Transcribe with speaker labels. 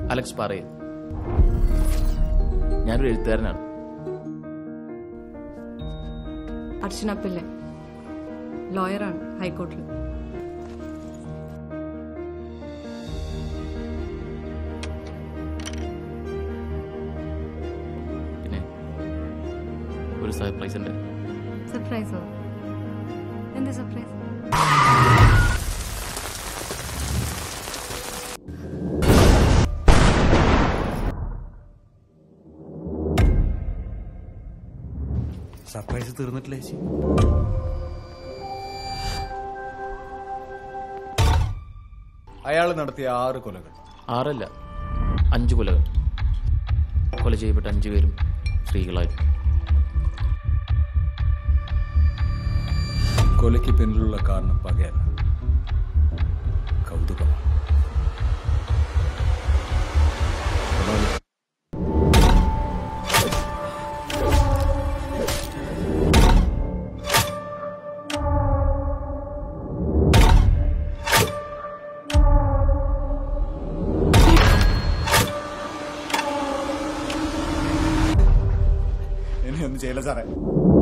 Speaker 1: Alex പാറയെ ഞാനൊരു എഴുത്തുകാരനാണ്
Speaker 2: അർച്ചന പിള്ളെ ലോയറാണ് ഹൈക്കോർട്ടിൽ
Speaker 1: പിന്നെ ഒരു സർപ്രൈസ് ഉണ്ട്
Speaker 2: സർപ്രൈസോ എന്ത് സർപ്രൈസ്
Speaker 3: സർപ്രൈസ് തീർന്നിട്ടില്ലേ ചേച്ചി
Speaker 4: അയാൾ നടത്തിയ ആറ് കൊലകൾ
Speaker 1: ആറല്ല അഞ്ച് കൊലകൾ കൊല ചെയ്യപ്പെട്ട അഞ്ചു പേരും സ്ത്രീകളായിരുന്നു
Speaker 4: കൊലയ്ക്ക് പിന്നിലുള്ള കാരണം പകയല്ല കൗതുകമാണ് കൊലപാതകം ഇനിയൊന്നും ചെയ്യില്ല സാറേ